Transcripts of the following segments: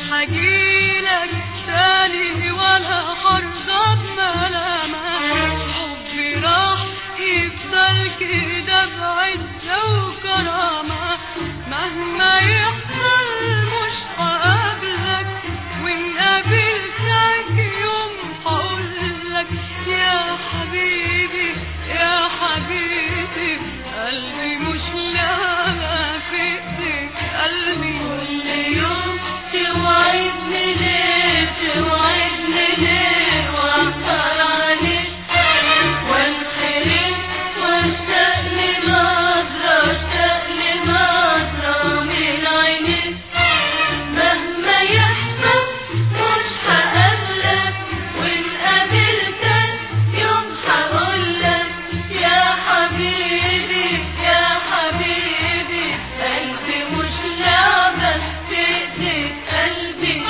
حجيلك تاني ولا هرضى بملامك حبي راح يفضل كده بعزة وكرامة مهما يحصل مش هقابلك وإن قابلتك يوم هقولك يا حبيبي يا حبيبي قلبي مش لاقى في ايديك قلبي كل يوم توعدني ليه توعدني ليه واحضر عليك وانحرم واشتاق لنظرة اشتاق لنظرة من عينيك مهما يحصل مش هقابلك وان قابلتك يوم هقولك يا حبيبي يا حبيبي قلبي مش لعبة في ايديك قلبي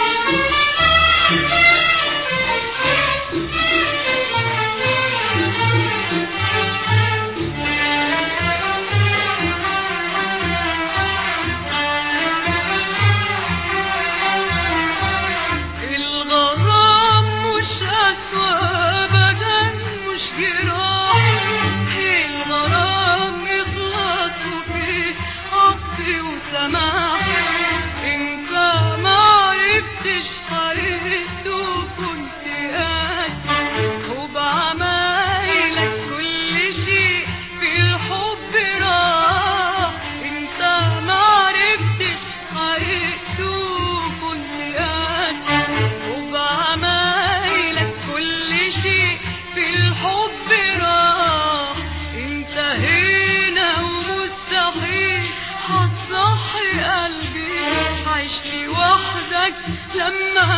الغرام مش أسوأ أبدا مش جراح الغرام إخلاص وفيه حب وسماح انت ما عرفتش حقيقته كنت قاسي وبعمايلك كل شيء في الحب راح انت ما عرفتش حقيقته كنت قاسي وبعمايلك كل شيء في الحب راح انتهينا ومستحيل هتصحي قلبي عيش لي وحدك لما